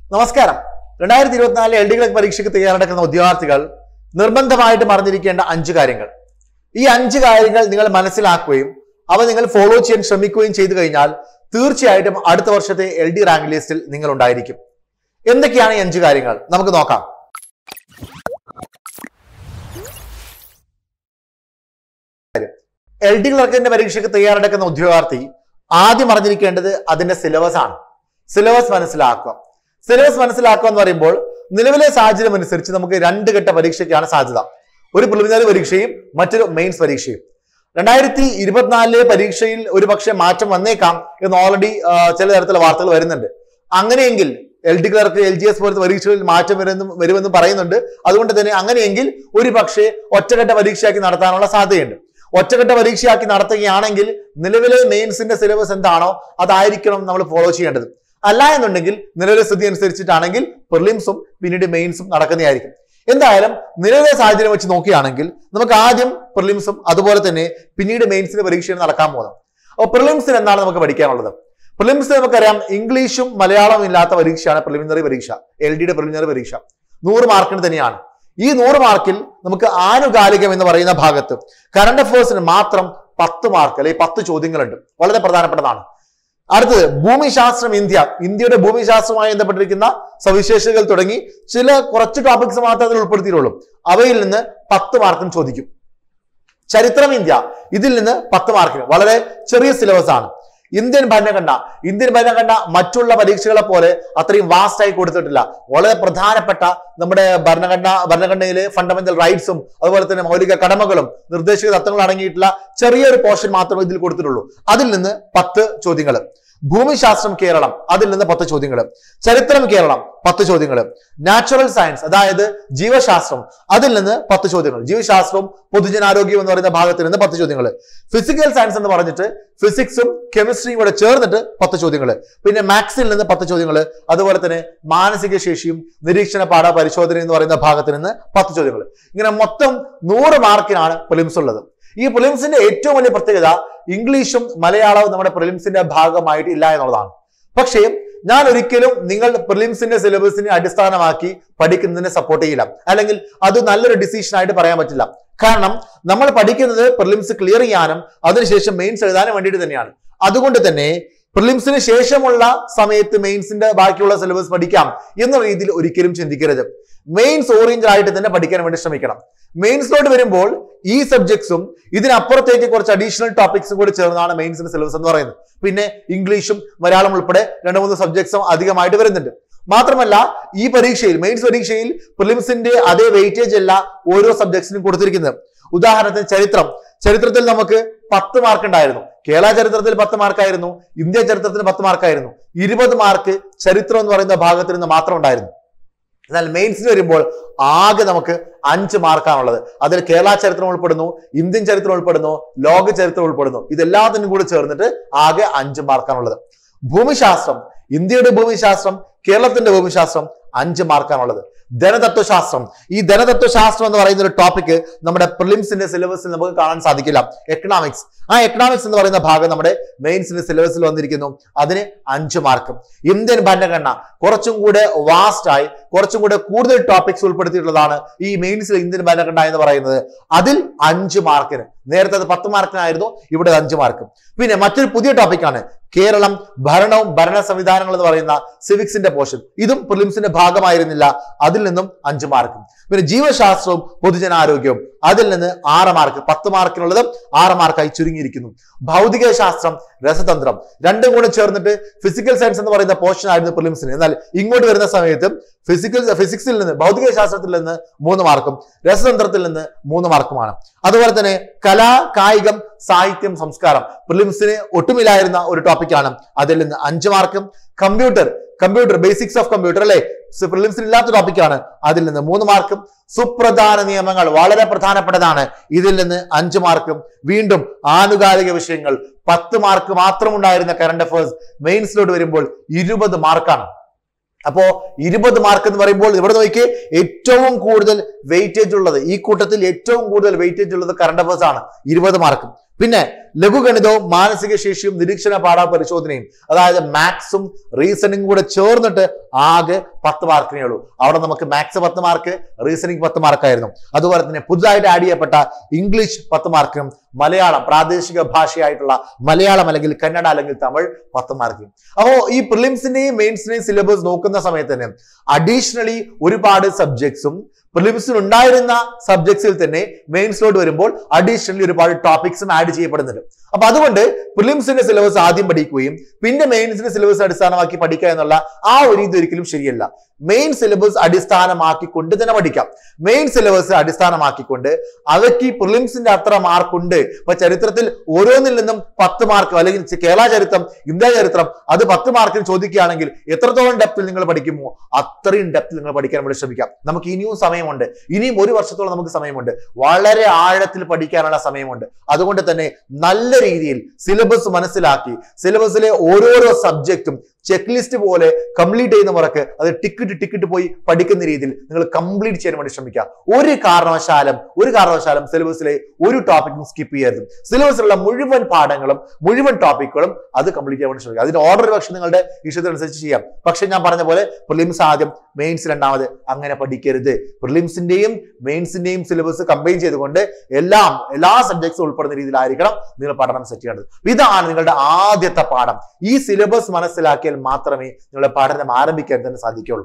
നമസ്കാരം രണ്ടായിരത്തി ഇരുപത്തിനാലിലെ എൽ ഡി ക്ലർക്ക് പരീക്ഷയ്ക്ക് തയ്യാറെടുക്കുന്ന ഉദ്യോഗാർത്ഥികൾ നിർബന്ധമായിട്ടും അറിഞ്ഞിരിക്കേണ്ട അഞ്ച് കാര്യങ്ങൾ ഈ അഞ്ച് കാര്യങ്ങൾ നിങ്ങൾ മനസ്സിലാക്കുകയും അവ നിങ്ങൾ ഫോളോ ചെയ്യാൻ ശ്രമിക്കുകയും ചെയ്തു കഴിഞ്ഞാൽ തീർച്ചയായിട്ടും അടുത്ത വർഷത്തെ എൽ ഡി റാങ്ക് ലിസ്റ്റിൽ നിങ്ങൾ ഉണ്ടായിരിക്കും എന്തൊക്കെയാണ് ഈ അഞ്ച് കാര്യങ്ങൾ നമുക്ക് നോക്കാം എൽ ഡി ക്ലർക്കിന്റെ പരീക്ഷയ്ക്ക് തയ്യാറെടുക്കുന്ന ഉദ്യോഗാർത്ഥി ആദ്യം അറിഞ്ഞിരിക്കേണ്ടത് അതിന്റെ സിലബസ് ആണ് സിലബസ് മനസ്സിലാക്കുക സിലബസ് മനസ്സിലാക്കുക എന്ന് പറയുമ്പോൾ നിലവിലെ സാഹചര്യം അനുസരിച്ച് നമുക്ക് രണ്ട് ഘട്ട പരീക്ഷയ്ക്കാണ് സാധ്യത ഒരു പ്രിലിമിനറി പരീക്ഷയും മറ്റൊരു മെയിൻസ് പരീക്ഷയും രണ്ടായിരത്തി ഇരുപത്തിനാലിലെ പരീക്ഷയിൽ ഒരു പക്ഷേ മാറ്റം വന്നേക്കാം എന്ന് ഓൾറെഡി ചില തരത്തിലുള്ള വാർത്തകൾ വരുന്നുണ്ട് അങ്ങനെയെങ്കിൽ L D clerk L G S പോലത്തെ പരീക്ഷകളിൽ മാറ്റം വരുമെന്നും വരുമെന്നും പറയുന്നുണ്ട് അതുകൊണ്ട് തന്നെ അങ്ങനെയെങ്കിൽ ഒരു പക്ഷേ ഒറ്റഘട്ട പരീക്ഷയാക്കി നടത്താനുള്ള സാധ്യതയുണ്ട് ഒറ്റഘട്ട പരീക്ഷയാക്കി നടത്തുകയാണെങ്കിൽ നിലവിലെ മെയിൻസിന്റെ സിലബസ് എന്താണോ അതായിരിക്കണം നമ്മൾ ഫോളോ ചെയ്യേണ്ടത് അല്ല എന്നുണ്ടെങ്കിൽ നിലവിലെ സ്ഥിതി അനുസരിച്ചിട്ടാണെങ്കിൽ പ്രിലിംസും പിന്നീട് മെയിൻസും നടക്കുന്നതായിരിക്കും എന്തായാലും നിലവിലെ സാഹചര്യം വെച്ച് നോക്കുകയാണെങ്കിൽ നമുക്ക് ആദ്യം പ്രിലിംസും അതുപോലെ തന്നെ പിന്നീട് മെയിൻസിന്റെ പരീക്ഷയാണ് നടക്കാൻ പോകുന്നത് അപ്പോൾ പ്രിലിംസിന് എന്താണ് നമുക്ക് പഠിക്കാനുള്ളത് പ്രിലിംസ് നമുക്കറിയാം ഇംഗ്ലീഷും മലയാളവും ഇല്ലാത്ത പരീക്ഷയാണ് പ്രിലിമിനറി പരീക്ഷ എൽ ഡിയുടെ പ്രിലിമിനറി പരീക്ഷ നൂറ് മാർക്കിന് തന്നെയാണ് ഈ നൂറ് മാർക്കിൽ നമുക്ക് ആനുകാലികം എന്ന് പറയുന്ന ഭാഗത്ത് കറണ്ട് അഫയേഴ്സിന് മാത്രം പത്ത് മാർക്ക് അല്ലെങ്കിൽ പത്ത് ചോദ്യങ്ങളുണ്ട് വളരെ പ്രധാനപ്പെട്ടതാണ് അടുത്തത് ഭൂമിശാസ്ത്രം ഇന്ത്യ ഇന്ത്യയുടെ ഭൂമിശാസ്ത്രവുമായി ബന്ധപ്പെട്ടിരിക്കുന്ന സവിശേഷതകൾ തുടങ്ങി ചില കുറച്ച് ടോപ്പിക്സ് മാത്രമേ അതിൽ ഉൾപ്പെടുത്തിയിട്ടുള്ളൂ അവയിൽ നിന്ന് പത്ത് മാർക്കും ചോദിക്കും ചരിത്രം ഇന്ത്യ ഇതിൽ നിന്ന് പത്ത് മാർക്കിന് വളരെ ചെറിയ സിലബസ് ആണ് ഇന്ത്യൻ ഭരണഘടന ഇന്ത്യൻ ഭരണഘടന മറ്റുള്ള പരീക്ഷകളെ പോലെ അത്രയും വാസ്റ്റ് ആയി കൊടുത്തിട്ടില്ല വളരെ പ്രധാനപ്പെട്ട നമ്മുടെ ഭരണഘടന ഭരണഘടനയിലെ ഫണ്ടമെന്റൽ റൈറ്റ്സും അതുപോലെ തന്നെ മൗലിക കടമകളും നിർദ്ദേശക തത്വങ്ങളും അടങ്ങിയിട്ടുള്ള ചെറിയൊരു പോർഷൻ മാത്രമേ ഇതിൽ കൊടുത്തിട്ടുള്ളൂ അതിൽ നിന്ന് പത്ത് ചോദ്യങ്ങൾ ഭൂമിശാസ്ത്രം കേരളം അതിൽ നിന്ന് പത്ത് ചോദ്യങ്ങൾ ചരിത്രം കേരളം പത്ത് ചോദ്യങ്ങൾ നാച്ചുറൽ സയൻസ് അതായത് ജീവശാസ്ത്രം അതിൽ നിന്ന് പത്ത് ചോദ്യങ്ങൾ ജീവശാസ്ത്രവും പൊതുജനാരോഗ്യം എന്ന് പറയുന്ന ഭാഗത്തിൽ നിന്ന് പത്ത് ചോദ്യങ്ങൾ ഫിസിക്കൽ സയൻസ് എന്ന് പറഞ്ഞിട്ട് ഫിസിക്സും കെമിസ്ട്രിയും കൂടെ ചേർന്നിട്ട് പത്ത് ചോദ്യങ്ങൾ പിന്നെ മാത്സിൽ നിന്ന് പത്ത് ചോദ്യങ്ങൾ അതുപോലെ തന്നെ മാനസിക ശേഷിയും നിരീക്ഷണ പാഠ പരിശോധന എന്ന് പറയുന്ന ഭാഗത്തിൽ നിന്ന് പത്ത് ചോദ്യങ്ങൾ ഇങ്ങനെ മൊത്തം നൂറ് മാർക്കിനാണ് പ്രിലിംസ് ഉള്ളത് ഈ പ്രിലിംസിന്റെ ഏറ്റവും വലിയ പ്രത്യേകത ഇംഗ്ലീഷും മലയാളവും നമ്മുടെ പ്രിലിംസിന്റെ ഭാഗമായിട്ട് ഇല്ല എന്നുള്ളതാണ് പക്ഷേ ഞാൻ ഒരിക്കലും നിങ്ങൾ പ്രിലിംസിന്റെ സിലബസിനെ അടിസ്ഥാനമാക്കി പഠിക്കുന്നതിനെ സപ്പോർട്ട് ചെയ്യില്ല അല്ലെങ്കിൽ അത് നല്ലൊരു ഡിസിഷൻ ആയിട്ട് പറയാൻ പറ്റില്ല കാരണം നമ്മൾ പഠിക്കുന്നത് പ്രിലിംസ് ക്ലിയർ ചെയ്യാനും അതിനുശേഷം മെയിൻസ് എഴുതാനും വേണ്ടിയിട്ട് തന്നെയാണ് അതുകൊണ്ട് തന്നെ പ്രിലിംസിന് ശേഷമുള്ള സമയത്ത് മെയിൻസിന്റെ ബാക്കിയുള്ള സിലബസ് പഠിക്കാം എന്ന രീതിയിൽ ഒരിക്കലും ചിന്തിക്കരുത് മെയിൻസ് ഓറിയന്റഡ് ആയിട്ട് തന്നെ പഠിക്കാൻ വേണ്ടി ശ്രമിക്കണം മെയിൻസിലോട്ട് വരുമ്പോൾ ഈ സബ്ജക്ട്സും ഇതിനപ്പുറത്തേക്ക് കുറച്ച് അഡീഷണൽ ടോപ്പിക്സും കൂടി ചേർന്നാണ് മെയിൻസിന്റെ സിലബസ് എന്ന് പറയുന്നത് പിന്നെ ഇംഗ്ലീഷും മലയാളം ഉൾപ്പെടെ രണ്ട് മൂന്ന് സബ്ജക്ട്സും അധികമായിട്ട് വരുന്നുണ്ട് മാത്രമല്ല ഈ പരീക്ഷയിൽ മെയിൻസ് പരീക്ഷയിൽ പ്രിലിംസിന്റെ അതേ വെയിറ്റേജ് അല്ല ഓരോ സബ്ജക്ട്സിനും കൊടുത്തിരിക്കുന്നത് ഉദാഹരണത്തിന് ചരിത്രം ചരിത്രത്തിൽ നമുക്ക് പത്ത് മാർക്ക് ഉണ്ടായിരുന്നു കേരള ചരിത്രത്തിൽ പത്ത് മാർക്കായിരുന്നു ഇന്ത്യ ചരിത്രത്തിന് പത്ത് മാർക്കായിരുന്നു ഇരുപത് മാർക്ക് ചരിത്രം എന്ന് പറയുന്ന ഭാഗത്തിൽ നിന്ന് മാത്രം ഉണ്ടായിരുന്നു എന്നാൽ മെയിൻസിന് വരുമ്പോൾ ആകെ നമുക്ക് അഞ്ച് മാർക്കാണുള്ളത് അതിൽ കേരള ചരിത്രം ഉൾപ്പെടുന്നു ഇന്ത്യൻ ചരിത്രം ഉൾപ്പെടുന്നു ലോക ചരിത്രം ഉൾപ്പെടുന്നു ഇതെല്ലാത്തിനും കൂടി ചേർന്നിട്ട് ആകെ അഞ്ച് മാർക്കാണുള്ളത് ഭൂമിശാസ്ത്രം ഇന്ത്യയുടെ ഭൂമിശാസ്ത്രം കേരളത്തിന്റെ ഭൂമിശാസ്ത്രം അഞ്ച് മാർക്കാണുള്ളത് ധനതത്വശാസ്ത്രം ഈ ധനതത്വശാസ്ത്രം എന്ന് പറയുന്ന ഒരു ടോപ്പിക് നമ്മുടെ പ്രിലിംസിന്റെ സിലബസിൽ നമുക്ക് കാണാൻ സാധിക്കില്ല എക്കണോമിക്സ് ആ എക്കണോമിക്സ് എന്ന് പറയുന്ന ഭാഗം നമ്മുടെ മെയിൻസിന്റെ സിലബസിൽ വന്നിരിക്കുന്നു അതിന് അഞ്ച് മാർക്കും ഇന്ത്യൻ ഭരണഘടന കുറച്ചും കൂടെ വാസ്റ്റ് ആയി കുറച്ചും കൂടെ കൂടുതൽ ടോപ്പിക്സ് ഉൾപ്പെടുത്തിയിട്ടുള്ളതാണ് ഈ മെയിൻസിൽ ഇന്ത്യൻ ഭരണഘടന എന്ന് പറയുന്നത് അതിൽ അഞ്ച് മാർക്കിന് നേരത്തെ അത് പത്ത് മാർക്കിനായിരുന്നു ഇവിടെ അത് അഞ്ച് മാർക്ക് പിന്നെ മറ്റൊരു പുതിയ ടോപ്പിക്കാണ് കേരളം ഭരണവും ഭരണ സംവിധാനങ്ങൾ എന്ന് പറയുന്ന സിവിക്സിന്റെ പോർഷൻ ഇതും പ്രിലിംസിന്റെ ഭാഗമായിരുന്നില്ല അതിൽ നിന്നും അഞ്ച് മാർക്കും പിന്നെ ജീവശാസ്ത്രവും പൊതുജനാരോഗ്യവും അതിൽ നിന്ന് ആറ് മാർക്ക് പത്ത് മാർക്കിനുള്ളത് ആറ് മാർക്കായി ചുരുങ്ങിയിരിക്കുന്നു ഭൗതിക ശാസ്ത്രം രസതന്ത്രം രണ്ടും കൂടെ ചേർന്നിട്ട് ഫിസിക്കൽ സയൻസ് എന്ന് പറയുന്ന പോർഷൻ ആയിരുന്നു പ്രിലിംസിന് എന്നാൽ ഇങ്ങോട്ട് വരുന്ന സമയത്ത് ഫിസിക്കൽ ഫിസിക്സിൽ നിന്ന് ഭൗതിക ശാസ്ത്രത്തിൽ നിന്ന് മൂന്ന് മാർക്കും രസതന്ത്രത്തിൽ നിന്ന് മൂന്ന് മാർക്കുമാണ് അതുപോലെ തന്നെ കലാ കായികം സാഹിത്യം സംസ്കാരം പ്രിലിംസിന് ഒട്ടുമില്ലായിരുന്ന ഒരു ടോപ്പിക്കാണ് അതിൽ നിന്ന് അഞ്ച് മാർക്കും computer computer basics of computer അല്ലെ പ്രിലിംസിന് ഇല്ലാത്ത ടോപ്പിക്കാണ് അതിൽ നിന്ന് മൂന്ന് മാർക്കും സുപ്രധാന നിയമങ്ങൾ വളരെ പ്രധാനപ്പെട്ടതാണ് ഇതിൽ നിന്ന് അഞ്ച് മാർക്കും വീണ്ടും ആനുകാലിക വിഷയങ്ങൾ പത്ത് മാർക്ക് മാത്രം ഉണ്ടായിരുന്ന കറണ്ട് അഫയേഴ്സ് മെയിൻസിലോട്ട് വരുമ്പോൾ ഇരുപത് മാർക്കാണ് അപ്പോ ഇരുപത് മാർക്ക് എന്ന് പറയുമ്പോൾ ഇവിടെ നോക്കി ഏറ്റവും കൂടുതൽ വെയിറ്റേജ് ഉള്ളത് ഈ കൂട്ടത്തിൽ ഏറ്റവും കൂടുതൽ വെയിറ്റേജ് ഉള്ളത് കറണ്ട് അഫയേഴ്സ് ആണ് ഇരുപത് മാർക്കും പിന്നെ ലഘുഗണിതവും മാനസിക ശേഷിയും നിരീക്ഷണ പാഠ പരിശോധനയും അതായത് മാത്സും റീസണിംഗ് കൂടെ ചേർന്നിട്ട് ആകെ പത്ത് മാർക്കിനേ ഉള്ളൂ അവിടെ നമുക്ക് മാത്സ് പത്ത് മാർക്ക് റീസണിംഗ് പത്ത് മാർക്കായിരുന്നു അതുപോലെ തന്നെ പുതുതായിട്ട് ആഡ് ചെയ്യപ്പെട്ട ഇംഗ്ലീഷ് പത്ത് മാർക്കിനും മലയാളം പ്രാദേശിക ഭാഷയായിട്ടുള്ള മലയാളം അല്ലെങ്കിൽ കന്നഡ അല്ലെങ്കിൽ തമിഴ് പത്ത് മാർക്കിനും അപ്പോ ഈ പ്രിലിംസിന്റെയും മെയിൻസിന്റെയും സിലബസ് നോക്കുന്ന സമയത്ത് തന്നെ അഡീഷണലി ഒരുപാട് സബ്ജക്ട്സും പ്രിലിംസിൽ ഉണ്ടായിരുന്ന സബ്ജക്ട്സിൽ തന്നെ മെയിൻസിലോട്ട് വരുമ്പോൾ അഡീഷണലി ഒരുപാട് ടോപ്പിക്സും ആഡ് ചെയ്യപ്പെടുന്നുണ്ട് അപ്പൊ അതുകൊണ്ട് പ്രിലിംസിന്റെ സിലബസ് ആദ്യം പഠിക്കുകയും പിന്നെ മെയിൻസിന്റെ സിലബസ് അടിസ്ഥാനമാക്കി പഠിക്കുക എന്നുള്ള ആ ഒരു രീതി ഒരിക്കലും ശരിയല്ല മെയിൻ സിലബസ് അടിസ്ഥാനമാക്കിക്കൊണ്ട് തന്നെ പഠിക്കാം മെയിൻ സിലബസ് അടിസ്ഥാനമാക്കിക്കൊണ്ട് അവയ്ക്ക് ഈ പ്രിലിംസിന്റെ അത്ര മാർക്ക് ഉണ്ട് ഇപ്പൊ ചരിത്രത്തിൽ ഓരോന്നിൽ നിന്നും പത്ത് മാർക്ക് അല്ലെങ്കിൽ ചെ- കേരള ചരിത്രം ഇന്ത്യ ചരിത്രം അത് പത്ത് മാർക്കിന് ചോദിക്കുകയാണെങ്കിൽ എത്രത്തോളം ഡെപ്തിൽ നിങ്ങൾ പഠിക്കുമോ അത്രയും ഡെപ്തിൽ നിങ്ങൾ പഠിക്കാൻ വേണ്ടി ശ്രമിക്കാം നമുക്ക് ഇനിയും സമയമുണ്ട് ഇനിയും ഒരു വർഷത്തോളം നമുക്ക് സമയമുണ്ട് വളരെ ആഴത്തിൽ പഠിക്കാനുള്ള സമയമുണ്ട് അതുകൊണ്ട് തന്നെ നല്ല രീതിയിൽ സിലബസ് മനസ്സിലാക്കി സിലബസിലെ ഓരോരോ സബ്ജക്റ്റും ചെക്ക് ലിസ്റ്റ് പോലെ കംപ്ലീറ്റ് ചെയ്യുന്ന മുറക്ക് അത് ടിക്കറ്റ് ടിക്കറ്റ് പോയി പഠിക്കുന്ന രീതിയിൽ നിങ്ങൾ കംപ്ലീറ്റ് ചെയ്യാൻ വേണ്ടി ശ്രമിക്കുക ഒരു കാരണവശാലും ഒരു കാരണവശാലും സിലബസിലെ ഒരു ടോപ്പിക്കും സ്കിപ്പ് ചെയ്യരുത് സിലബസിലുള്ള മുഴുവൻ പാഠങ്ങളും മുഴുവൻ ടോപ്പിക്കുകളും അത് കംപ്ലീറ്റ് ചെയ്യാൻ വേണ്ടി ശ്രമിക്കുക അതിന്റെ ഓർഡർ പക്ഷെ നിങ്ങളുടെ ഇഷ്ടത്തിനനുസരിച്ച് ചെയ്യാം പക്ഷെ ഞാൻ പറഞ്ഞ പോലെ പ്രിലിംസ് ആദ്യം മെയിൻസ് രണ്ടാമത് അങ്ങനെ പഠിക്കരുത് പ്രിലിംസിന്റെയും മെയിൻസിന്റെയും സിലബസ് കമ്പൈൻ ചെയ്തുകൊണ്ട് എല്ലാം എല്ലാ സബ്ജക്ട്സും ഉൾപ്പെടുന്ന രീതിയിലായിരിക്കണം നിങ്ങൾ പഠനം സെറ്റ് ചെയ്യേണ്ടത് ഇതാണ് നിങ്ങളുടെ ആദ്യത്തെ പാഠം ഈ സിലബസ് മനസ്സിലാക്കിയാൽ മാത്രമേ നിങ്ങളുടെ പഠനം ആരംഭിക്കാൻ തന്നെ സാധിക്കുള്ളൂ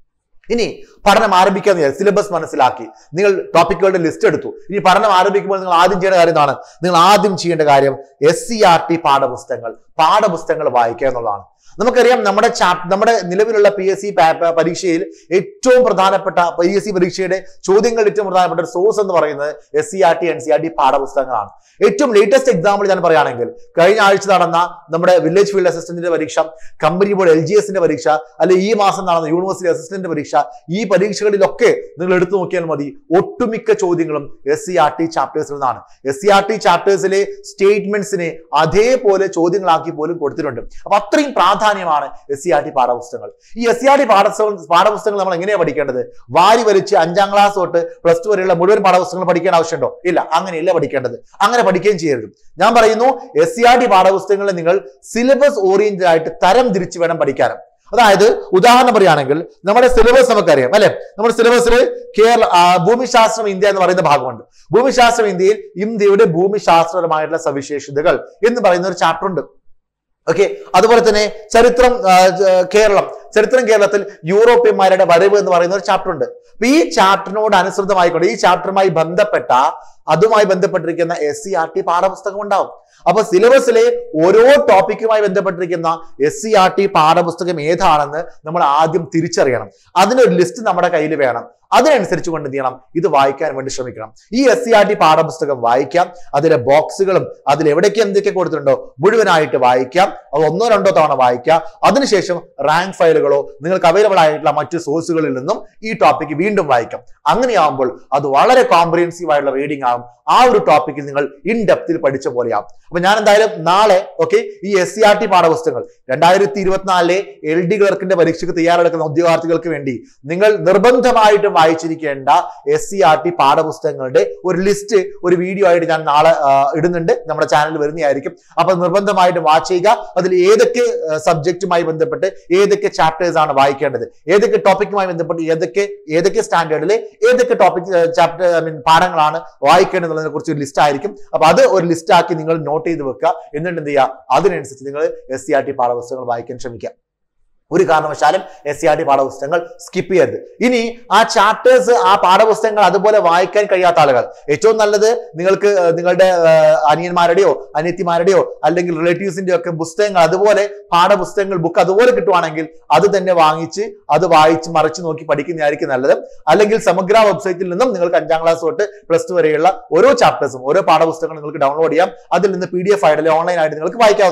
ഇനി പഠനം ആരംഭിക്കാൻ സിലബസ് മനസ്സിലാക്കി നിങ്ങൾ ടോപ്പിക്കുകളുടെ ലിസ്റ്റ് എടുത്തു ഇനി പഠനം ആരംഭിക്കുമ്പോൾ നിങ്ങൾ ആദ്യം ചെയ്യേണ്ട കാര്യം എന്താണ് നിങ്ങൾ ആദ്യം ചെയ്യേണ്ട കാര്യം എസ് സി ആർ ടി പാഠപുസ്തകങ്ങൾ പാഠപുസ്തകങ്ങൾ വായിക്കുക എന്നുള്ളതാണ് നമുക്കറിയാം നമ്മുടെ ചാപ് നമ്മുടെ നിലവിലുള്ള പി എസ് സി പരീക്ഷയിൽ ഏറ്റവും പ്രധാനപ്പെട്ട പി എസ് സി പരീക്ഷയുടെ ചോദ്യങ്ങൾ ഏറ്റവും പ്രധാനപ്പെട്ട ഒരു സോഴ്സ് എന്ന് പറയുന്നത് S C R T N C R T പാഠപുസ്തകങ്ങളാണ് ഏറ്റവും ലേറ്റസ്റ്റ് എക്സാമ്പിൾ ഞാൻ പറയുകയാണെങ്കിൽ കഴിഞ്ഞ ആഴ്ച നടന്ന നമ്മുടെ വില്ലേജ് ഫീൽഡ് അസിസ്റ്റന്റിന്റെ പരീക്ഷ കമ്പനി ബോർഡ് എൽ ജി എസിന്റെ പരീക്ഷ അല്ലെ ഈ മാസം നടന്ന യൂണിവേഴ്സിറ്റി അസിസ്റ്റന്റ് പരീക്ഷ ഈ പരീക്ഷകളിലൊക്കെ നിങ്ങൾ എടുത്തു നോക്കിയാൽ മതി ഒട്ടുമിക്ക ചോദ്യങ്ങളും എസ് സി ആർ ടി ചാപ്റ്റേഴ്സിൽ നിന്നാണ് എസ് സി ആർ ടി ചാപ്റ്റേഴ്സിലെ സ്റ്റേറ്റ്മെന്റ്സിനെ അതേപോലെ ചോദ്യങ്ങളാക്കി പോലും കൊടുത്തിട്ടുണ്ട് അപ്പൊ അത്രയും പ്രാധാന്യമാണ് എസ് സി ആർ ടി പാഠപുസ്തകങ്ങൾ ഈ എസ് സി ആർ ടി പാഠപുസ്തകങ്ങൾ പാഠപുസ്തകങ്ങൾ നമ്മൾ എങ്ങനെയാണ് പഠിക്കേണ്ടത് വാരി വലിച്ച് അഞ്ചാം ക്ലാസ് തൊട്ട് പ്ലസ് ടു വരെയുള്ള മുഴുവൻ പാഠപുസ്തകങ്ങൾ പഠിക്കാൻ ആവശ്യമുണ്ടോ ഇല്ല അങ്ങനെയല്ല പഠിക്കേണ്ടത് അങ്ങനെ പഠിക്കുകയും ചെയ്യരുത് ഞാൻ പറയുന്നു എസ് സി ആർ ടി പാഠപുസ്തകങ്ങളെ നിങ്ങൾ സിലബസ് ഓറിയന്റഡ് ആയിട്ട് തരം തിരിച്ച് വേണം പഠിക്കാനും അതായത് ഉദാഹരണം പറയുകയാണെങ്കിൽ നമ്മുടെ സിലബസ് നമുക്കറിയാം അല്ലെ നമ്മുടെ സിലബസിൽ കേരള ആ, ഭൂമിശാസ്ത്രം ഇന്ത്യ എന്ന് പറയുന്ന ഭാഗമുണ്ട് ഭൂമിശാസ്ത്രം ഇന്ത്യയിൽ ഇന്ത്യയുടെ ഭൂമിശാസ്ത്രപരമായിട്ടുള്ള സവിശേഷതകൾ എന്ന് പറയുന്ന ഒരു ചാപ്റ്റർ ഉണ്ട് ഓക്കെ അതുപോലെ തന്നെ ചരിത്രം ആ, ജ- കേരളം ചരിത്രം കേരളത്തിൽ യൂറോപ്യന്മാരുടെ വരവ് എന്ന് പറയുന്ന ഒരു ചാപ്റ്റർ ഉണ്ട് അപ്പൊ ഈ ചാപ്റ്ററിനോട് അനുസൃതമായിക്കൊണ്ട് ഈ ചാപ്റ്ററുമായി ബന്ധപ്പെട്ട അതുമായി ബന്ധപ്പെട്ടിരിക്കുന്ന എസ് സി ആർ ടി പാഠപുസ്തകം ഉണ്ടാവും അപ്പൊ സിലബസിലെ ഓരോ ടോപ്പിക്കുമായി ബന്ധപ്പെട്ടിരിക്കുന്ന എസ് സി ആർ ടി പാഠപുസ്തകം ഏതാണെന്ന് നമ്മൾ ആദ്യം തിരിച്ചറിയണം അതിനൊരു ലിസ്റ്റ് നമ്മുടെ കയ്യിൽ വേണം അതിനനുസരിച്ച് കൊണ്ട് എന്ത് ചെയ്യണം ഇത് വായിക്കാൻ വേണ്ടി ശ്രമിക്കണം ഈ എസ് സി ആർ ടി പാഠപുസ്തകം വായിക്കാം അതിലെ ബോക്സുകളും അതിൽ എവിടേക്ക് എന്തൊക്കെ കൊടുത്തിട്ടുണ്ടോ മുഴുവനായിട്ട് വായിക്കാം അത് ഒന്നോ രണ്ടോ തവണ വായിക്കാം അതിനുശേഷം റാങ്ക് ഫയലുകളോ നിങ്ങൾക്ക് അവൈലബിൾ ആയിട്ടുള്ള മറ്റു സോഴ്സുകളിൽ നിന്നും ഈ ടോപ്പിക്ക് വീണ്ടും വായിക്കാം അങ്ങനെയാകുമ്പോൾ അത് വളരെ കോംപ്രിഹെൻസീവ് ആയിട്ടുള്ള റീഡിംഗ് ആകും ആ ഒരു ടോപ്പിക്കിൽ നിങ്ങൾ ഇൻ ഡെപ്തിൽ പഠിച്ച പോലെയാവും അപ്പൊ ഞാൻ എന്തായാലും നാളെ ഓക്കെ ഈ എസ് സി ആർ ടി പാഠപുസ്തകങ്ങൾ രണ്ടായിരത്തി ഇരുപത്തിനാലിലെ എൽ ഡി ക്ലർക്കിന്റെ പരീക്ഷയ്ക്ക് തയ്യാറെടുക്കുന്ന ഉദ്യോഗാർത്ഥികൾക്ക് വേണ്ടി നിങ്ങൾ നിർബന്ധമായിട്ടും വായിച്ചിരിക്കേണ്ട എസ് സി ആർ ടി പാഠപുസ്തകങ്ങളുടെ ഒരു ലിസ്റ്റ് ഒരു വീഡിയോ ആയിട്ട് ഞാൻ നാളെ ആ, ഇടുന്നുണ്ട് നമ്മുടെ ചാനലിൽ വരുന്നതായിരിക്കും അപ്പൊ നിർബന്ധമായിട്ടും വാച്ച് ചെയ്യുക അതിൽ ഏതൊക്കെ സബ്ജക്റ്റുമായി ബന്ധപ്പെട്ട് ഏതൊക്കെ ചാപ്റ്റേഴ്സ് ആണ് വായിക്കേണ്ടത് ഏതൊക്കെ ടോപ്പിക്കുമായി ബന്ധപ്പെട്ട് ഏതൊക്കെ ഏതൊക്കെ സ്റ്റാൻഡേർഡിലെ ഏതൊക്കെ ടോപ്പിക് ചാപ്റ്റർ ഐ മീൻ പാഠങ്ങളാണ് വായിക്കേണ്ടതെന്നതിനെ കുറിച്ച് ഒരു ലിസ്റ്റ് ആയിരിക്കും അപ്പൊ അത് ഒരു ലിസ്റ്റ് ആക്കി നിങ്ങൾ നോട്ട് ചെയ്ത് വെക്കുക എന്നിട്ട് എന്ത് ചെയ്യുക അതിനനുസരിച്ച് നിങ്ങൾ എസ് സി ആർ ടി പാഠപുസ്തകങ്ങൾ വായിക്കാൻ ശ്രമിക്കുക ഒരു കാരണവശാലും എസ് സി ആർ ടി പാഠപുസ്തകങ്ങൾ സ്കിപ്പ് ചെയ്യരുത് ഇനി ആ ചാപ്റ്റേഴ്സ് ആ പാഠപുസ്തകങ്ങൾ അതുപോലെ വായിക്കാൻ കഴിയാത്ത ആളുകൾ ഏറ്റവും നല്ലത് നിങ്ങൾക്ക് ഏർ, നിങ്ങളുടെ ഏർ, അനിയന്മാരുടെയോ അനിയത്തിമാരുടെയോ അല്ലെങ്കിൽ റിലേറ്റീവ്സിന്റെ ഒക്കെ പുസ്തകങ്ങൾ അതുപോലെ പാഠപുസ്തകങ്ങൾ ബുക്ക് അതുപോലെ കിട്ടുവാണെങ്കിൽ അത് തന്നെ വാങ്ങിച്ച് അത് വായിച്ച് മറിച്ച് നോക്കി പഠിക്കുന്നതായിരിക്കും നല്ലത് അല്ലെങ്കിൽ സമഗ്ര വെബ്സൈറ്റിൽ നിന്നും നിങ്ങൾക്ക് അഞ്ചാം ക്ലാസ് തൊട്ട് പ്ലസ് ടു വരെയുള്ള ഓരോ ചാപ്റ്റേഴ്സും ഓരോ പാഠപുസ്തകങ്ങളും നിങ്ങൾക്ക് ഡൗൺലോഡ് ചെയ്യാം അതിൽ നിന്ന് പി ഡി എഫ് ആയിട്ട് അല്ലെങ്കിൽ ഓൺലൈൻ ആയിട്ട് നിങ്ങൾക്ക് വായിക്കാവുന്നതാണ്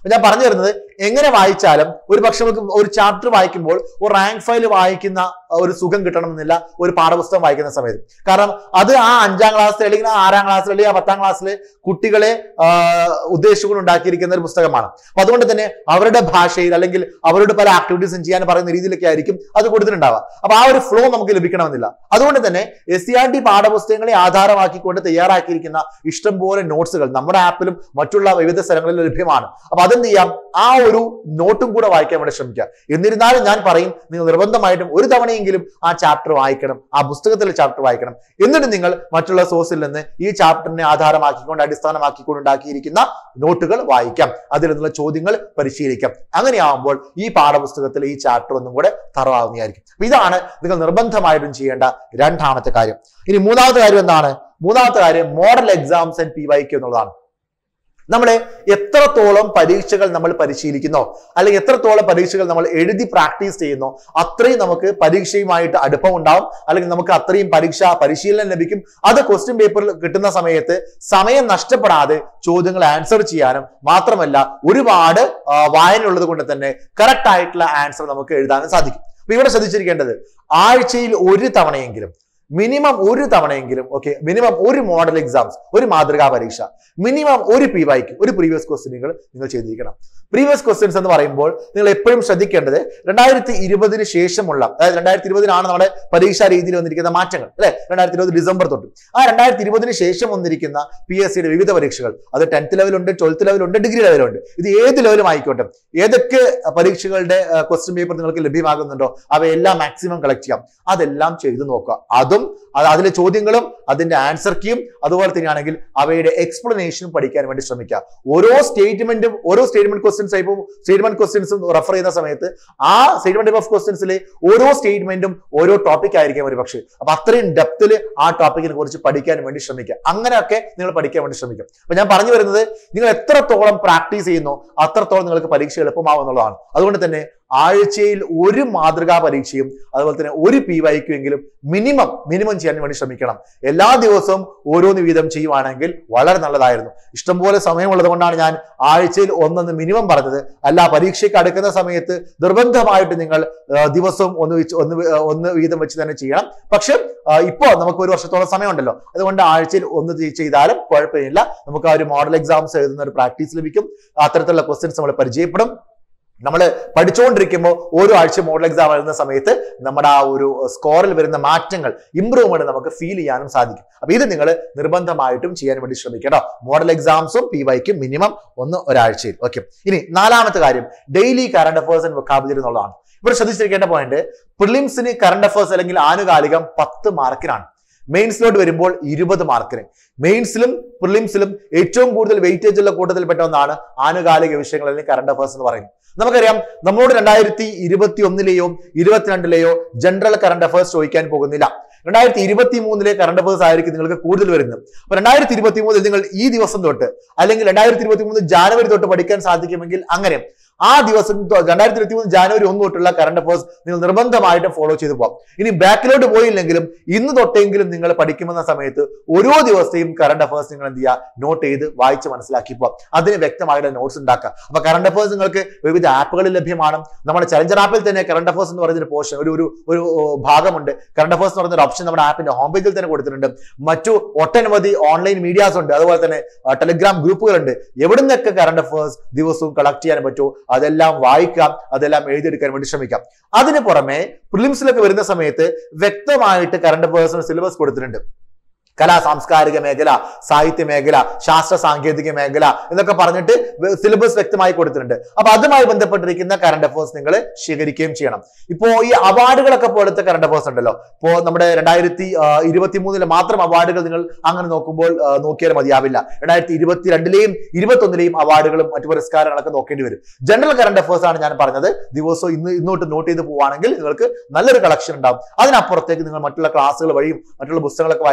അപ്പൊ ഞാൻ പറഞ്ഞു തരുന്നത് എങ്ങനെ വായിച്ചാലും ഒരു പക്ഷെ നമുക്ക് ഒരു ചാപ്റ്റർ വായിക്കുമ്പോൾ ഒരു റാങ്ക് ഫയൽ വായിക്കുന്ന ഒരു സുഖം കിട്ടണമെന്നില്ല ഒരു പാഠപുസ്തകം വായിക്കുന്ന സമയത്ത് കാരണം അത് ആ അഞ്ചാം ക്ലാസ്സിൽ അല്ലെങ്കിൽ ആ ആറാം ക്ലാസ്സിൽ അല്ലെങ്കിൽ ആ പത്താം ക്ലാസ്സിൽ കുട്ടികളെ ആ, ഉദ്ദേശിച്ചുകൊണ്ട് ഉണ്ടാക്കിയിരിക്കുന്ന ഒരു പുസ്തകമാണ് അപ്പൊ അതുകൊണ്ട് തന്നെ അവരുടെ ഭാഷയിൽ അല്ലെങ്കിൽ അവരുടെ പല ആക്ടിവിറ്റീസും ചെയ്യാൻ പറയുന്ന രീതിയിലൊക്കെ ആയിരിക്കും അത് കൊടുത്തിട്ടുണ്ടാവുക അപ്പൊ ആ ഒരു ഫ്ലോ നമുക്ക് ലഭിക്കണമെന്നില്ല അതുകൊണ്ട് തന്നെ എസ് സി ആർ ടി പാഠപുസ്തകങ്ങളെ ആധാരമാക്കിക്കൊണ്ട് തയ്യാറാക്കിയിരിക്കുന്ന ഇഷ്ടംപോലെ നോട്ട്സുകൾ നമ്മുടെ ആപ്പിലും മറ്റുള്ള വിവിധ സ്ഥലങ്ങളിലും ലഭ്യമാണ് അപ്പൊ അതെന്ത് ചെയ്യാം ആ ഒരു നോട്ടും കൂടെ വായിക്കാൻ വേണ്ടി ശ്രമിക്കുക എന്നിരുന്നാലും ഞാൻ പറയും നിങ്ങൾ നിർബന്ധമായിട്ടും ഒരു തവണയെങ്കിലും ആ ചാപ്റ്റർ വായിക്കണം ആ പുസ്തകത്തിലെ ചാപ്റ്റർ വായിക്കണം എന്നിട്ട് നിങ്ങൾ മറ്റുള്ള സോഴ്സിൽ നിന്ന് ഈ ചാപ്റ്ററിനെ ആധാരമാക്കിക്കൊണ്ട് അടിസ്ഥാനമാക്കിക്കൊണ്ട് ഉണ്ടാക്കിയിരിക്കുന്ന നോട്ടുകൾ വായിക്കാം അതിൽ നിന്നുള്ള ചോദ്യങ്ങൾ പരിശീലിക്കാം അങ്ങനെയാവുമ്പോൾ ഈ പാഠപുസ്തകത്തിലെ ഈ ചാപ്റ്റർ ഒന്നും കൂടെ തറവാകുന്നതായിരിക്കും അപ്പൊ ഇതാണ് നിങ്ങൾ നിർബന്ധമായിട്ടും ചെയ്യേണ്ട രണ്ടാമത്തെ കാര്യം ഇനി മൂന്നാമത്തെ കാര്യം എന്താണ് മൂന്നാമത്തെ കാര്യം മോഡൽ എക്സാംസ് ആൻഡ് പി വൈക്ക് എന്നുള്ളതാണ് നമ്മളെ എത്രത്തോളം പരീക്ഷകൾ നമ്മൾ പരിശീലിക്കുന്നോ അല്ലെങ്കിൽ എത്രത്തോളം പരീക്ഷകൾ നമ്മൾ എഴുതി പ്രാക്ടീസ് ചെയ്യുന്നോ അത്രയും നമുക്ക് പരീക്ഷയുമായിട്ട് അടുപ്പം ഉണ്ടാവും അല്ലെങ്കിൽ നമുക്ക് അത്രയും പരീക്ഷ പരിശീലനം ലഭിക്കും അത് ക്വസ്റ്റ്യൻ പേപ്പറിൽ കിട്ടുന്ന സമയത്ത് സമയം നഷ്ടപ്പെടാതെ ചോദ്യങ്ങൾ ആൻസർ ചെയ്യാനും മാത്രമല്ല ഒരുപാട് ആ, വായനയുള്ളത് കൊണ്ട് തന്നെ കറക്റ്റ് ആയിട്ടുള്ള ആൻസർ നമുക്ക് എഴുതാനും സാധിക്കും അപ്പൊ ഇവിടെ ശ്രദ്ധിച്ചിരിക്കേണ്ടത് ആഴ്ചയിൽ ഒരു തവണയെങ്കിലും മിനിമം ഒരു തവണയെങ്കിലും ഓക്കെ മിനിമം ഒരു മോഡൽ എക്സാംസ് ഒരു മാതൃകാ പരീക്ഷ മിനിമം ഒരു പി വൈക്ക് ഒരു പ്രീവിയസ് ക്വസ്റ്റ്യനുകൾ നിങ്ങൾ ചെയ്തിരിക്കണം പ്രീവിയസ് ക്വസ്റ്റ്യൻസ് എന്ന് പറയുമ്പോൾ നിങ്ങൾ എപ്പോഴും ശ്രദ്ധിക്കേണ്ടത് രണ്ടായിരത്തി ഇരുപതിന് ശേഷമുള്ള അതായത് രണ്ടായിരത്തി ഇരുപതിനാണ് നമ്മുടെ പരീക്ഷാ രീതിയിൽ വന്നിരിക്കുന്ന മാറ്റങ്ങൾ അല്ലെ രണ്ടായിരത്തി ഇരുപത് ഡിസംബർ തൊട്ട് ആ രണ്ടായിരത്തി ഇരുപതിന് ശേഷം വന്നിരിക്കുന്ന പി എസ് സിയുടെ വിവിധ പരീക്ഷകൾ അത് ടെൻത്ത് ലെവലുണ്ട് ട്വൽത്ത് ലെവലുണ്ട് ഡിഗ്രി ലെവലുണ്ട് ഇത് ഏത് ലെവലും ആയിക്കോട്ടെ ഏതൊക്കെ പരീക്ഷകളുടെ ക്വസ്റ്റ്യൻ പേപ്പർ നിങ്ങൾക്ക് ലഭ്യമാകുന്നുണ്ടോ അവയെല്ലാം മാക്സിമം കളക്ട് ചെയ്യാം അതെല്ലാം ചെയ്തു നോക്കുക അതും അത് അതിലെ ചോദ്യങ്ങളും അതിന്റെ ആൻസർ കീയും അതുപോലെ തന്നെയാണെങ്കിൽ അവയുടെ എക്സ്പ്ലനേഷനും പഠിക്കാൻ വേണ്ടി ശ്രമിക്കുക ഓരോ സ്റ്റേറ്റ്മെന്റും ഓരോ സ്റ്റേറ്റ്മെന്റ് ക്വസ്റ്റ്യൻസ് ഇപ്പോൾ സ്റ്റേറ്റ്മെന്റ് ക്വസ്റ്റ്യൻസും റെഫർ ചെയ്യുന്ന സമയത്ത് ആ സ്റ്റേറ്റ്മെന്റ് ഓഫ് ക്വസ്റ്റ്യൻസിലെ ഓരോ സ്റ്റേറ്റ്മെന്റും ഓരോ ടോപ്പിക് ആയിരിക്കും ഒരു പക്ഷേ അപ്പൊ അത്രയും ഡെപ്തിൽ ആ ടോപ്പിക്കിനെ കുറിച്ച് പഠിക്കാൻ വേണ്ടി ശ്രമിക്കുക അങ്ങനെയൊക്കെ നിങ്ങൾ പഠിക്കാൻ വേണ്ടി ശ്രമിക്കും അപ്പൊ ഞാൻ പറഞ്ഞു വരുന്നത് നിങ്ങൾ എത്രത്തോളം പ്രാക്ടീസ് ചെയ്യുന്നോ അത്രത്തോളം നിങ്ങൾക്ക് പരീക്ഷ എളുപ്പമാവും എന്നുള്ളതാണ് അതുകൊണ്ട് തന്നെ ആഴ്ചയിൽ ഒരു മാതൃകാ പരീക്ഷയും അതുപോലെ തന്നെ ഒരു പി വൈക്കും എങ്കിലും മിനിമം മിനിമം ചെയ്യാൻ വേണ്ടി ശ്രമിക്കണം എല്ലാ ദിവസവും ഓരോന്ന് വീതം ചെയ്യുവാണെങ്കിൽ വളരെ നല്ലതായിരുന്നു ഇഷ്ടംപോലെ സമയമുള്ളത് കൊണ്ടാണ് ഞാൻ ആഴ്ചയിൽ ഒന്നെന്ന് മിനിമം പറഞ്ഞത് അല്ല പരീക്ഷയ്ക്ക് അടുക്കുന്ന സമയത്ത് നിർബന്ധമായിട്ട് നിങ്ങൾ ആ, ദിവസവും ഒന്ന് വെച്ച് ഒന്ന് വി- ഒന്ന് വീതം വെച്ച് തന്നെ ചെയ്യണം പക്ഷെ ആ, ഇപ്പോ നമുക്ക് ഒരു വർഷത്തോളം സമയമുണ്ടല്ലോ അതുകൊണ്ട് ആഴ്ചയിൽ ഒന്ന് ചെയ്- ചെയ്താലും കുഴപ്പമില്ല നമുക്ക് ആ ഒരു മോഡൽ എക്സാംസ് എഴുതുന്ന ഒരു പ്രാക്ടീസ് ലഭിക്കും അത്തരത്തിലുള്ള ക്വസ്റ്റ്യൻസ് നമ്മൾ പരിചയപ്പെടും നമ്മൾ പഠിച്ചുകൊണ്ടിരിക്കുമ്പോൾ ഓരോ ആഴ്ച മോഡൽ എക്സാം എഴുതുന്ന സമയത്ത് നമ്മുടെ ആ ഒരു സ്കോറിൽ വരുന്ന മാറ്റങ്ങൾ ഇമ്പ്രൂവ്മെന്റ് നമുക്ക് ഫീൽ ചെയ്യാനും സാധിക്കും അപ്പൊ ഇത് നിങ്ങൾ നിർബന്ധമായിട്ടും ചെയ്യാൻ വേണ്ടി ശ്രമിക്കണം മോഡൽ എക്സാംസും പി വൈക്കും മിനിമം ഒന്ന് ഒരാഴ്ചയിൽ ഓക്കെ ഇനി നാലാമത്തെ കാര്യം daily current affairs and vocabulary എന്നുള്ളതാണ് ഇവിടെ ശ്രദ്ധിച്ചിരിക്കേണ്ട പോയിന്റ് പ്രിലിംസിന് കറണ്ട് അഫേഴ്സ് അല്ലെങ്കിൽ ആനുകാലികം പത്ത് മാർക്കിനാണ് മെയിൻസിലോട്ട് വരുമ്പോൾ ഇരുപത് മാർക്കിന് മെയിൻസിലും പ്രിലിംസിലും ഏറ്റവും കൂടുതൽ വെയിറ്റേജ് ഉള്ള കൂട്ടത്തിൽപ്പെട്ട ഒന്നാണ് ആനുകാലിക വിഷയങ്ങൾ അല്ലെങ്കിൽ കറണ്ട് അഫേഴ്സ് എന്ന് പറയുന്നത് നമുക്കറിയാം നമ്മളോട് രണ്ടായിരത്തി ഇരുപത്തി ഒന്നിലെയോ ഇരുപത്തിരണ്ടിലെയോ ജനറൽ കറണ്ട് അഫേഴ്സ് ചോദിക്കാൻ പോകുന്നില്ല രണ്ടായിരത്തി ഇരുപത്തി മൂന്നിലെ കറണ്ട് അഫേഴ്സ് ആയിരിക്കും നിങ്ങൾക്ക് കൂടുതൽ വരുന്നത് അപ്പൊ രണ്ടായിരത്തി ഇരുപത്തി മൂന്നിൽ നിങ്ങൾ ഈ ദിവസം തൊട്ട് അല്ലെങ്കിൽ രണ്ടായിരത്തി ഇരുപത്തി മൂന്ന് ജാനുവരി തൊട്ട് പഠിക്കാൻ സാധിക്കുമെങ്കിൽ അങ്ങനെ ആ ദിവസം തൊ- രണ്ടായിരത്തി ഇരുപത്തി മൂന്ന് ജാനുവരി ഒന്ന് തൊട്ടുള്ള കറണ്ട് അഫേഴ്സ് നിങ്ങൾ നിർബന്ധമായിട്ടും ഫോളോ ചെയ്തു പോകാം ഇനി ബാക്കിലോട്ട് പോയില്ലെങ്കിലും ഇന്ന് തൊട്ടെങ്കിലും നിങ്ങൾ പഠിക്കുമെന്ന സമയത്ത് ഓരോ ദിവസത്തെയും കറണ്ട് അഫേഴ്സ് നിങ്ങൾ എന്ത് ചെയ്യുക നോട്ട് ചെയ്ത് വായിച്ച് മനസ്സിലാക്കി പോകാം അതിന് വ്യക്തമായിട്ട് നോട്ട്സ് ഉണ്ടാക്കുക അപ്പൊ കറണ്ട് അഫേഴ്സ് നിങ്ങൾക്ക് വിവിധ ആപ്പുകളിൽ ലഭ്യമാണ് നമ്മുടെ ചലഞ്ചർ ആപ്പിൽ തന്നെ കറണ്ട് അഫേഴ്സ് എന്ന് പറയുന്ന ഒരു പോർഷൻ ഒരു ഒരു ഒരു ഓ, ഭാഗമുണ്ട് കറണ്ട് അഫേഴ്സ് എന്ന് പറയുന്ന ഒരു ഓപ്ഷൻ നമ്മുടെ ആപ്പിന്റെ ഹോം പേജിൽ തന്നെ കൊടുത്തിട്ടുണ്ട് മറ്റു ഒട്ടനവധി ഓൺലൈൻ മീഡിയാസ് ഉണ്ട് അതുപോലെ തന്നെ ടെലിഗ്രാം ഗ്രൂപ്പുകളുണ്ട് എവിടുന്നൊക്കെ കറണ്ട് അഫേഴ്സ് ദിവസവും കളക്ട് ചെയ്യാൻ പറ്റുമോ അതെല്ലാം വായിക്കാം അതെല്ലാം എഴുതിയെടുക്കാൻ വേണ്ടി ശ്രമിക്കാം അതിന് പുറമെ പ്രിലിംസിലൊക്കെ വരുന്ന സമയത്ത് വ്യക്തമായിട്ട് കറണ്ട് അഫേഴ്സിന് സിലബസ് കൊടുത്തിട്ടുണ്ട് കലാ സാംസ്കാരിക മേഖല സാഹിത്യ മേഖല ശാസ്ത്ര സാങ്കേതിക മേഖല എന്നൊക്കെ പറഞ്ഞിട്ട് സിലബസ് വ്യക്തമായി കൊടുത്തിട്ടുണ്ട് അപ്പൊ അതുമായി ബന്ധപ്പെട്ടിരിക്കുന്ന കറണ്ട് അഫേഴ്സ് നിങ്ങൾ ശേഖരിക്കുകയും ചെയ്യണം ഇപ്പോ ഈ അവാർഡുകളൊക്കെ പോലത്തെ കറണ്ട് അഫേഴ്സ് ഉണ്ടല്ലോ ഇപ്പോ നമ്മുടെ രണ്ടായിരത്തി ഇരുപത്തി മൂന്നിലെ മാത്രം അവാർഡുകൾ നിങ്ങൾ അങ്ങനെ നോക്കുമ്പോൾ ആ, നോക്കിയാൽ മതിയാവില്ല രണ്ടായിരത്തി ഇരുപത്തി രണ്ടിലെയും ഇരുപത്തി ഒന്നിലെയും അവാർഡുകളും മറ്റു പുരസ്കാരങ്ങളൊക്കെ നോക്കേണ്ടി വരും ജനറൽ കറണ്ട് അഫേഴ്സ് ആണ് ഞാൻ പറഞ്ഞത് ദിവസവും ഇന്ന് ഇന്നോട്ട് നോട്ട് ചെയ്ത് പോവുകയാണെങ്കിൽ നിങ്ങൾക്ക് നല്ലൊരു കളക്ഷൻ ഉണ്ടാവും അതിനപ്പുറത്തേക്ക് നിങ്ങൾ മറ്റുള്ള ക്ലാസ്സുകൾ വഴിയും മറ്റുള്ള പുസ്തകങ്ങളൊക്കെ വായിക്കുന്ന സമയത്ത്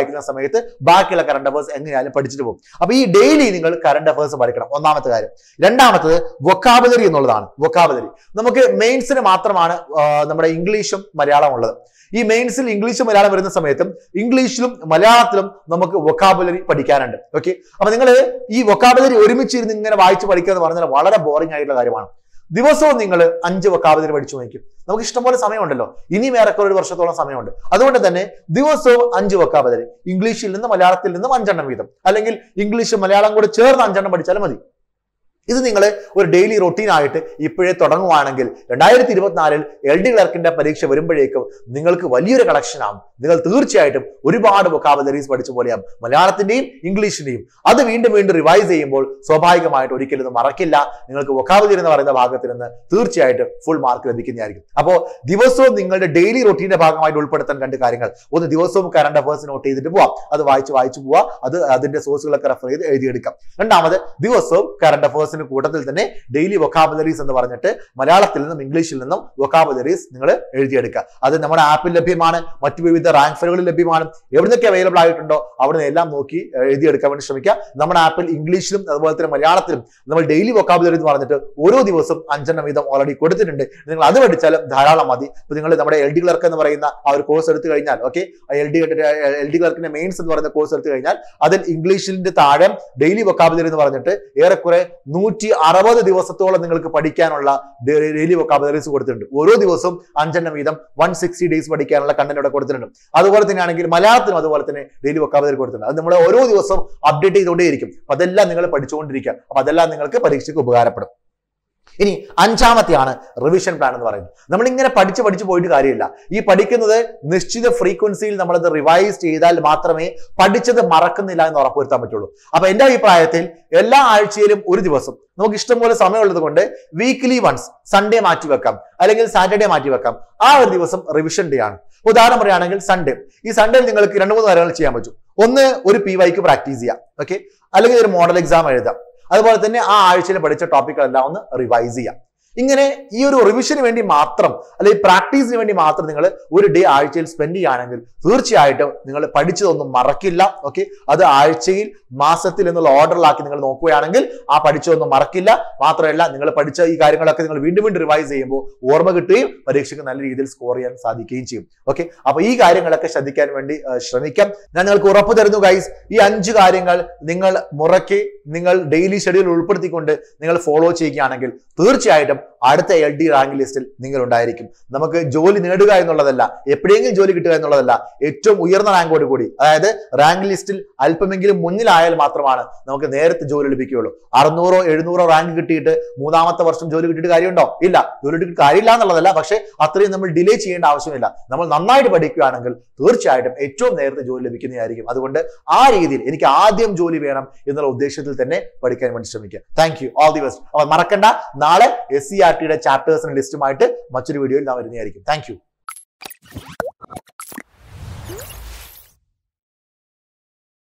സമയത്ത് ബാക്കിയുള്ള കറണ്ട് അഫേഴ്സ് എങ്ങനെയാലും പഠിച്ചിട്ട് പോകും അപ്പൊ ഈ ഡെയിലി നിങ്ങൾ കറണ്ട് അഫേഴ്സ് പഠിക്കണം ഒന്നാമത്തെ കാര്യം രണ്ടാമത്തത് വൊക്കാബുലറി എന്നുള്ളതാണ് വൊക്കാബുലറി നമുക്ക് മെയിൻസിന് മാത്രമാണ് ആ, നമ്മുടെ ഇംഗ്ലീഷും മലയാളം ഉള്ളത് ഈ മെയിൻസിൽ ഇംഗ്ലീഷും മലയാളം വരുന്ന സമയത്തും ഇംഗ്ലീഷിലും മലയാളത്തിലും നമുക്ക് വൊക്കാബുലറി പഠിക്കാനുണ്ട് ഓക്കെ അപ്പൊ നിങ്ങൾ ഈ വൊക്കാബുലറി ഒരുമിച്ചിരുന്ന് ഇങ്ങനെ വായിച്ച് പഠിക്കുക എന്ന് പറഞ്ഞാൽ വളരെ ബോറിംഗ് ആയിട്ടുള്ള കാര്യമാണ് ദിവസവും നിങ്ങൾ അഞ്ച് വൊക്കാബുലറി പഠിച്ചു നോക്കും നമുക്ക് ഇഷ്ടംപോലെ സമയമുണ്ടല്ലോ ഇനിയും ഏറെക്കുറെ ഒരു വർഷത്തോളം സമയമുണ്ട് അതുകൊണ്ട് തന്നെ ദിവസവും അഞ്ച് വൊക്കാബുലറി ഇംഗ്ലീഷിൽ നിന്ന് മലയാളത്തിൽ നിന്നും അഞ്ചെണ്ണം വീതം അല്ലെങ്കിൽ ഇംഗ്ലീഷ് മലയാളം കൂടെ ചേർന്ന് അഞ്ചെണ്ണം പഠിച്ചാലും മതി ഇത് നിങ്ങൾ ഒരു ഡെയിലി റൊട്ടീൻ ആയിട്ട് ഇപ്പോഴേ തുടങ്ങുവാണെങ്കിൽ രണ്ടായിരത്തി ഇരുപത്തിനാലിൽ എൽ ഡി ക്ലർക്കിന്റെ പരീക്ഷ വരുമ്പോഴേക്കും നിങ്ങൾക്ക് വലിയൊരു കളക്ഷൻ ആവും നിങ്ങൾ തീർച്ചയായിട്ടും ഒരുപാട് വൊക്കാബുലറീസ് പഠിച്ച പോലെയാവും മലയാളത്തിന്റെയും ഇംഗ്ലീഷിന്റെയും അത് വീണ്ടും വീണ്ടും റിവൈസ് ചെയ്യുമ്പോൾ സ്വാഭാവികമായിട്ട് ഒരിക്കലും ഇത് മറക്കില്ല നിങ്ങൾക്ക് വൊക്കാബുലറി എന്ന് പറയുന്ന ഭാഗത്തിൽ നിന്ന് തീർച്ചയായിട്ടും ഫുൾ മാർക്ക് ലഭിക്കുന്നതായിരിക്കും അപ്പോൾ ദിവസവും നിങ്ങളുടെ ഡെയിലി റൊട്ടീന്റെ ഭാഗമായിട്ട് ഉൾപ്പെടുത്താൻ രണ്ട് കാര്യങ്ങൾ ഒന്ന് ദിവസവും കറണ്ട് അഫേഴ്സ് നോട്ട് ചെയ്തിട്ട് പോവാം അത് വായിച്ച് വായിച്ചു പോവാം അത് അതിന്റെ സോഴ്സുകളൊക്കെ റെഫർ ചെയ്ത് എഴുതിയെടുക്കാം രണ്ടാമത് ദിവസവും കറണ്ട് അഫേഴ്സിന് കൂട്ടത്തിൽ തന്നെ ഡെയിലി വൊക്കാബുലറീസ് എന്ന് പറഞ്ഞിട്ട് മലയാളത്തിൽ നിന്നും ഇംഗ്ലീഷിൽ നിന്നും വൊക്കാബുലറീസ് നിങ്ങൾ എഴുതിയെടുക്കുക അത് നമ്മുടെ ആപ്പിൽ ലഭ്യമാണ് മറ്റു വിവിധ റാങ്ക് ഫയലുകളിൽ ലഭ്യമാണ് എവിടുന്നൊക്കെ അവൈലബിൾ ആയിട്ടുണ്ടോ അവിടെ എല്ലാം നോക്കി എഹ്, എഴുതിയെടുക്കാൻ വേണ്ടി ശ്രമിക്കുക നമ്മുടെ ആപ്പിൽ ഇംഗ്ലീഷിലും അതുപോലെ തന്നെ മലയാളത്തിലും നമ്മൾ ഡെയിലി വൊക്കാബുലറി എന്ന് പറഞ്ഞിട്ട് ഓരോ ദിവസം അഞ്ചെണ്ണം വീതം ഓൾറെഡി കൊടുത്തിട്ടുണ്ട് നിങ്ങൾ അത് പഠിച്ചാലും ധാരാളം മതി ഇപ്പൊ നിങ്ങൾ നമ്മുടെ എൽ ഡി ക്ലർക്ക് എന്ന് പറയുന്ന ആ ഒരു കോഴ്സ് എടുത്തു കഴിഞ്ഞാൽ okay L D L D ക്ലർക്കിന്റെ മെയിൻസ് എന്ന് പറയുന്ന കോഴ്സ് എടുത്തു കഴിഞ്ഞാൽ അതിൽ ഇംഗ്ലീഷിന്റെ താഴെ ഡെയിലി വൊക്കാബുലറി എന്ന് പറഞ്ഞിട്ട് ഏറെക്കുറെ നൂറ്റി അറുപത് ദിവസത്തോളം നിങ്ങൾക്ക് പഠിക്കാനുള്ള ഡെയിലി വൊക്കാബുലറീസ് കൊടുത്തിട്ടുണ്ട് ഓരോ ദിവസവും അഞ്ചെണ്ണം വീതം വൺ സിക്സ്റ്റി ഡേയ്സ് പഠിക്കാനുള്ള കണ്ടന്റ് ഇവിടെ കൊടുത്തിട്ടുണ്ട് അതുപോലെ തന്നെയാണെങ്കിൽ മലയാളത്തിലും അതുപോലെ തന്നെ ഡെയിലി വൊക്കാബുലറി കൊടുത്തിട്ടുണ്ട് അത് നമ്മൾ ഓരോ ദിവസവും അപ്ഡേറ്റ് ചെയ്തുകൊണ്ടേയിരിക്കും അപ്പൊ അതെല്ലാം നിങ്ങൾ പഠിച്ചുകൊണ്ടിരിക്കുക അപ്പൊ അതെല്ലാം നിങ്ങൾക്ക് പരീക്ഷയ്ക്ക് ഉപകാരപ്പെടും ഇനി അഞ്ചാമത്തെയാണ് റിവിഷൻ പ്ലാൻ എന്ന് പറയുന്നത് നമ്മൾ ഇങ്ങനെ പഠിച്ച് പഠിച്ച് പോയിട്ട് കാര്യമില്ല ഈ പഠിക്കുന്നത് നിശ്ചിത ഫ്രീക്വൻസിയിൽ നമ്മളത് റിവൈസ് ചെയ്താൽ മാത്രമേ പഠിച്ചത് മറക്കുന്നില്ല എന്ന് ഉറപ്പുവരുത്താൻ പറ്റുള്ളൂ അപ്പൊ എന്റെ അഭിപ്രായത്തിൽ എല്ലാ ആഴ്ചയിലും ഒരു ദിവസം നമുക്ക് ഇഷ്ടംപോലെ സമയമുള്ളത് കൊണ്ട് വീക്ക്ലി വൺസ് സൺഡേ മാറ്റി വെക്കാം അല്ലെങ്കിൽ സാറ്റർഡേ മാറ്റി വെക്കാം ആ ഒരു ദിവസം റിവിഷൻ ഡേ ആണ് ഉദാഹരണം പറയുകയാണെങ്കിൽ സൺഡേ ഈ സൺഡേയിൽ നിങ്ങൾക്ക് രണ്ട് മൂന്ന് കാര്യങ്ങൾ ചെയ്യാൻ പറ്റും ഒന്ന് ഒരു പി വൈക്ക് പ്രാക്ടീസ് ചെയ്യാം ഓക്കെ അല്ലെങ്കിൽ ഒരു മോഡൽ എക്സാം എഴുതാം അതുപോലെ തന്നെ ആ ആഴ്ചയിൽ പഠിച്ച ടോപ്പിക്കുകളെല്ലാം ഒന്ന് റിവൈസ് ചെയ്യാം ഇങ്ങനെ ഈ ഒരു റിവിഷന് വേണ്ടി മാത്രം അല്ലെങ്കിൽ പ്രാക്ടീസിന് വേണ്ടി മാത്രം നിങ്ങൾ ഒരു ഡേ ആഴ്ചയിൽ സ്പെൻഡ് ചെയ്യുകയാണെങ്കിൽ തീർച്ചയായിട്ടും നിങ്ങൾ പഠിച്ചതൊന്നും മറക്കില്ല ഓക്കെ അത് ആഴ്ചയിൽ മാസത്തിൽ എന്നുള്ള ഓർഡറിലാക്കി നിങ്ങൾ നോക്കുകയാണെങ്കിൽ ആ പഠിച്ചതൊന്നും മറക്കില്ല മാത്രമല്ല നിങ്ങൾ പഠിച്ച ഈ കാര്യങ്ങളൊക്കെ നിങ്ങൾ വീണ്ടും വീണ്ടും റിവൈസ് ചെയ്യുമ്പോൾ ഓർമ്മ കിട്ടുകയും പരീക്ഷയ്ക്ക് നല്ല രീതിയിൽ സ്കോർ ചെയ്യാൻ സാധിക്കുകയും ചെയ്യും ഓക്കെ അപ്പൊ ഈ കാര്യങ്ങളൊക്കെ ശ്രദ്ധിക്കാൻ വേണ്ടി ആ, ശ്രമിക്കാം ഞാൻ നിങ്ങൾക്ക് ഉറപ്പ് തരുന്നു ഗൈസ് ഈ അഞ്ച് കാര്യങ്ങൾ നിങ്ങൾ മുറയ്ക്ക് നിങ്ങൾ ഡെയിലി ഷെഡ്യൂൾ ഉൾപ്പെടുത്തിക്കൊണ്ട് നിങ്ങൾ ഫോളോ ചെയ്യുകയാണെങ്കിൽ തീർച്ചയായിട്ടും അടുത്ത എൽ ഡി റാങ്ക് ലിസ്റ്റിൽ നിങ്ങൾ ഉണ്ടായിരിക്കും നമുക്ക് ജോലി നേടുക എന്നുള്ളതല്ല എപ്പോഴെങ്കിലും ജോലി കിട്ടുക എന്നുള്ളതല്ല ഏറ്റവും ഉയർന്ന റാങ്കോട് കൂടി അതായത് റാങ്ക് ലിസ്റ്റിൽ അല്പമെങ്കിലും മുന്നിലായാൽ മാത്രമാണ് നമുക്ക് നേരത്തെ ജോലി ലഭിക്കുകയുള്ളൂ അറുന്നൂറോ എഴുന്നൂറോ റാങ്ക് കിട്ടിയിട്ട് മൂന്നാമത്തെ വർഷം ജോലി കിട്ടിയിട്ട് കാര്യമുണ്ടോ ഇല്ല ജോലി കിട്ടിയിട്ട് കാര്യമില്ല എന്നുള്ളതല്ല പക്ഷേ അത്രയും നമ്മൾ ഡിലേ ചെയ്യേണ്ട ആവശ്യമില്ല നമ്മൾ നന്നായിട്ട് പഠിക്കുകയാണെങ്കിൽ തീർച്ചയായിട്ടും ഏറ്റവും നേരത്തെ ജോലി ലഭിക്കുന്നതായിരിക്കും അതുകൊണ്ട് ആ രീതിയിൽ എനിക്ക് ആദ്യം ജോലി വേണം എന്നുള്ള ഉദ്ദേശത്തിൽ തന്നെ പഠിക്കാൻ വേണ്ടി ശ്രമിക്കുക thank you all the best അപ്പൊ മറക്കണ്ട നാളെ എസ് സി ആർ ടിയുടെ ചാപ്റ്റേഴ്സിന്റെ ലിസ്റ്റുമായിട്ട് മറ്റൊരു വീഡിയോയിൽ നാം വരുന്നതായിരിക്കും താങ്ക് യു